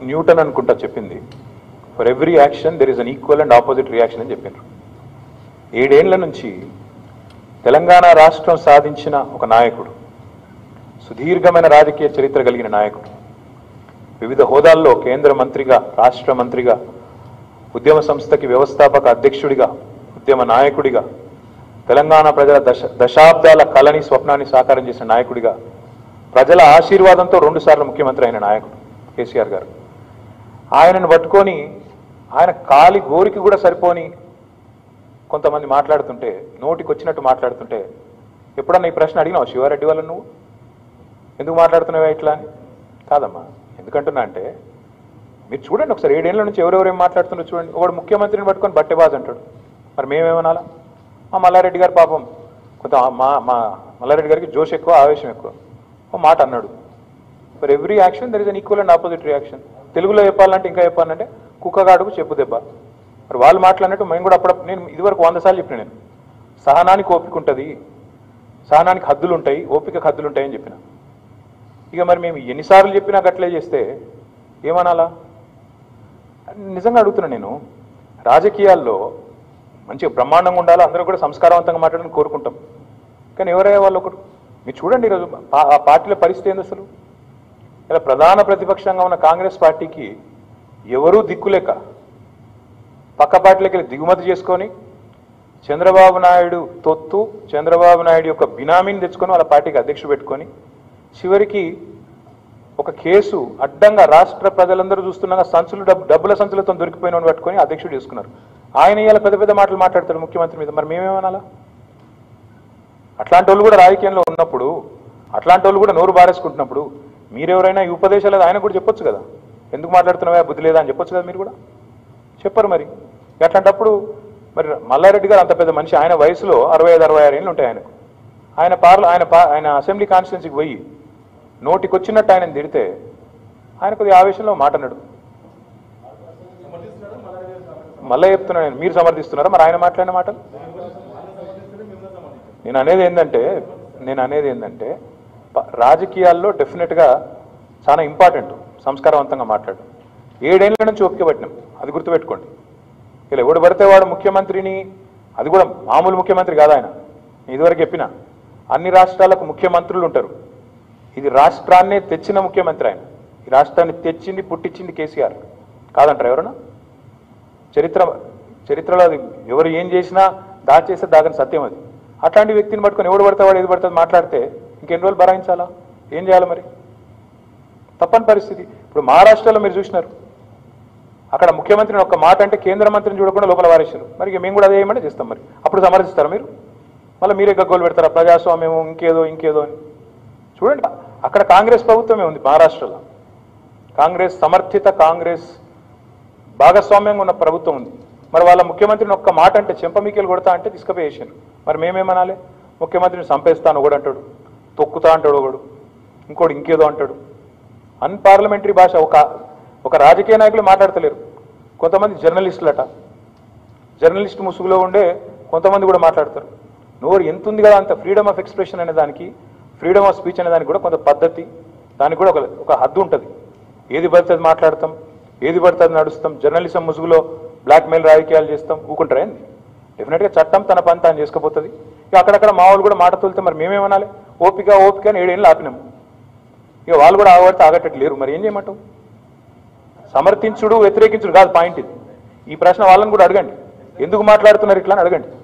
Newton అనుకుంటా చెప్పింది for every action there is an equal and opposite reaction అని చెప్పినారు ఏడేళ్ల నుంచి తెలంగాణ రాష్ట్రం సాధించిన ఒక నాయకుడు సుదీర్ఘమైన రాజకీయ చరిత్ర కలిగిన నాయకుడు వివిధ హోదాల్లో కేంద్ర మంత్రిగా రాష్ట్ర మంత్రిగా ఉద్యమ సంస్థకి వ్యవస్థాపక అధ్యక్షుడిగా ఉద్యమ నాయకుడిగా తెలంగాణ ప్రజల దశ దశాబ్దాల కళని స్వప్నాన్ని సాకారం చేసిన నాయకుడిగా ప్రజల ఆశీర్వాదంతో రెండుసార్లు ముఖ్యమంత్రి అయిన నాయకుడు కేసీఆర్ గారు ఆయనను పట్టుకొని ఆయన కాలి గోరికి కూడా సరిపోని కొంతమంది మాట్లాడుతుంటే నోటికి వచ్చినట్టు మాట్లాడుతుంటే ఎప్పుడన్నా ఈ ప్రశ్న అడిగినావు శివారెడ్డి వల్ల నువ్వు ఎందుకు మాట్లాడుతున్నావా ఇట్లా అని కాదమ్మా ఎందుకంటున్నా అంటే మీరు చూడండి ఒకసారి ఏడేళ్ల నుంచి ఎవరెవరు ఏం మాట్లాడుతున్నారో చూడండి ఒకడు ముఖ్యమంత్రిని పట్టుకొని బట్టెబాజ్ అంటాడు మరి మేమేమనాలా మా మల్లారెడ్డి గారు పాపం కొంత మా మా మల్లారెడ్డి గారికి జోష్ ఎక్కువ ఆవేశం ఎక్కువ ఓ మాట అన్నాడు for every action there is an equal and opposite reaction తెలుగులో చెప్పాలంటే ఇంకా చెప్పాలంటే కుక్కగాడుకు చెప్పు దెబ్బ మరి వాళ్ళు మాట్లాడినట్టు మేము కూడా అప్పుడు నేను ఇదివరకు వంద సార్లు చెప్పిన నేను సహనానికి ఓపిక ఉంటుంది సహనానికి హద్దులు ఉంటాయి ఓపిక హద్దులు ఉంటాయని చెప్పిన ఇక మరి మేము ఎన్నిసార్లు చెప్పినా గట్లే చేస్తే ఏమనాలా నిజంగా అడుగుతున్నా నేను రాజకీయాల్లో మంచిగా బ్రహ్మాండంగా ఉండాలి అందరూ కూడా సంస్కారవంతంగా మాట్లాడాలని కోరుకుంటాం కానీ ఎవరయ్యే వాళ్ళు ఒకరు మీరు చూడండి ఈరోజు పా- ఆ పార్టీల పరిస్థితి ఏంది అసలు ఇలా ప్రధాన ప్రతిపక్షంగా ఉన్న కాంగ్రెస్ పార్టీకి ఎవరూ దిక్కులేక పక్క పార్టీలకి వెళ్ళి దిగుమతి చేసుకొని చంద్రబాబు నాయుడు తొత్తు చంద్రబాబు నాయుడు యొక్క బినామీని తెచ్చుకొని వాళ్ళ పార్టీకి అధ్యక్షుడు పెట్టుకొని చివరికి ఒక కేసు అడ్డంగా రాష్ట్ర ప్రజలందరూ చూస్తుండగా సంచులు డబ్బు డబ్బుల సంచులతో దొరికిపోయిన వాడిని పట్టుకొని అధ్యక్షుడు చేసుకున్నారు ఆయన ఇవాళ పెద్ద పెద్ద మాటలు మాట్లాడతాడు ముఖ్యమంత్రి మీద మరి మేమేమనాలా అట్లాంటి వాళ్ళు కూడా రాజకీయంలో ఉన్నప్పుడు అట్లాంటి వాళ్ళు కూడా నోరు బారేసుకుంటున్నప్పుడు మీరెవరైనా ఈ ఉపదేశాలు ఆయన కూడా చెప్పొచ్చు కదా ఎందుకు మాట్లాడుతున్నావా బుద్ధి లేదా అని చెప్పొచ్చు కదా మీరు కూడా చెప్పరు మరి అట్లాంటప్పుడు మరి మల్లారెడ్డి గారు అంత పెద్ద మనిషి ఆయన వయసులో అరవై ఐదు అరవై ఆరు ఏళ్ళు ఉంటాయి ఆయనకు ఆయన పార్ల ఆయన పా- ఆయన అసెంబ్లీ కాన్స్టిట్యున్సీకి పోయి నోటికి వచ్చినట్టు ఆయన తిడితే ఆయన కొద్దిగా ఆవేశంలో మాట అన్నాడు మళ్ళీ చెప్తున్నాను నేను మీరు సమర్థిస్తున్నారా మరి ఆయన మాట్లాడిన మాట నేను అనేది ఏంటంటే నేను అనేది ఏంటంటే ప- రాజకీయాల్లో డెఫినెట్గా చాలా ఇంపార్టెంట్ సంస్కారవంతంగా మాట్లాడు ఏడేళ్ల నుంచి ఓపిక పట్టినాం అది గుర్తుపెట్టుకోండి ఇలా ఎవడు పడితే వాడు ముఖ్యమంత్రిని అది కూడా మామూలు ముఖ్యమంత్రి కాదు ఆయన నేను ఇదివరకు చెప్పిన అన్ని రాష్ట్రాలకు ముఖ్యమంత్రులు ఉంటారు ఇది రాష్ట్రాన్నే తెచ్చిన ముఖ్యమంత్రి ఆయన ఈ రాష్ట్రాన్ని తెచ్చింది పుట్టించింది కేసీఆర్ కాదంటారు ఎవరన్నా చరిత్ర చరిత్రలో అది ఎవరు ఏం చేసినా దాచేస్తే దాగని సత్యం అది అట్లాంటి వ్యక్తిని పట్టుకొని ఎవడు పడితే వాడు ఏది పడుతుంది మాట్లాడితే ఇంకెన్ని రోజులు భరాయించాలా ఏం చేయాలి మరి తప్పని పరిస్థితి ఇప్పుడు మహారాష్ట్రలో మీరు చూసినారు అక్కడ ముఖ్యమంత్రిని ఒక్క మాట అంటే కేంద్ర మంత్రిని చూడకుండా లోపల వారేశారు మరి ఇక మేము కూడా అదే ఏమంటే చేస్తాం మరి అప్పుడు సమర్థిస్తారా మీరు మళ్ళీ మీరే గగ్గోలు పెడతారా ప్రజాస్వామ్యం ఇంకేదో ఇంకేదో అని చూడండి అక్కడ కాంగ్రెస్ ప్రభుత్వమే ఉంది మహారాష్ట్రలో కాంగ్రెస్ సమర్థిత కాంగ్రెస్ భాగస్వామ్యంగా ఉన్న ప్రభుత్వం ఉంది మరి వాళ్ళ ముఖ్యమంత్రిని ఒక్క మాట అంటే చెంపమీకెళ్ళి కొడతా అంటే తీసుకుపోయేసాను మరి మేమేమనాలి ముఖ్యమంత్రిని చంపేస్తాను ఒకడు అంటాడు తొక్కుతా అంటాడు ఒకడు ఇంకోటి ఇంకేదో అంటాడు అన్పార్లమెంటరీ భాష ఒక ఒక రాజకీయ నాయకులు మాట్లాడతలేరు కొంతమంది జర్నలిస్టులట జర్నలిస్ట్ ముసుగులో ఉండే కొంతమంది కూడా మాట్లాడతారు నోరు ఎంత ఉంది కదా అంత ఫ్రీడమ్ ఆఫ్ ఎక్స్ప్రెషన్ అనే దానికి ఫ్రీడమ్ ఆఫ్ స్పీచ్ అనే దానికి కూడా కొంత పద్ధతి దానికి కూడా ఒక ఒక హద్దు ఉంటుంది ఏది పడితే అది మాట్లాడతాం ఏది పడితే అది నడుస్తాం జర్నలిజం ముసుగులో బ్లాక్మెయిల్ రాజకీయాలు చేస్తాం ఊకుంటారా ఏంది డెఫినెట్గా చట్టం తన పని తాను చేసుకుపోతుంది ఇక అక్కడక్కడ మా వాళ్ళు కూడా మాట తోలితే మరి మేమేమనాలి ఓపిక ఓపిక అని ఏడేళ్ళు ఆపినాము ఇక వాళ్ళు కూడా ఆగబడితే ఆగట్టట్టు లేరు మరి ఏం చేయమంటావు సమర్థించుడు వ్యతిరేకించుడు కాదు పాయింట్ ఇది ఈ ప్రశ్న వాళ్ళని కూడా అడగండి ఎందుకు మాట్లాడుతున్నారు ఇట్లా అని అడగండి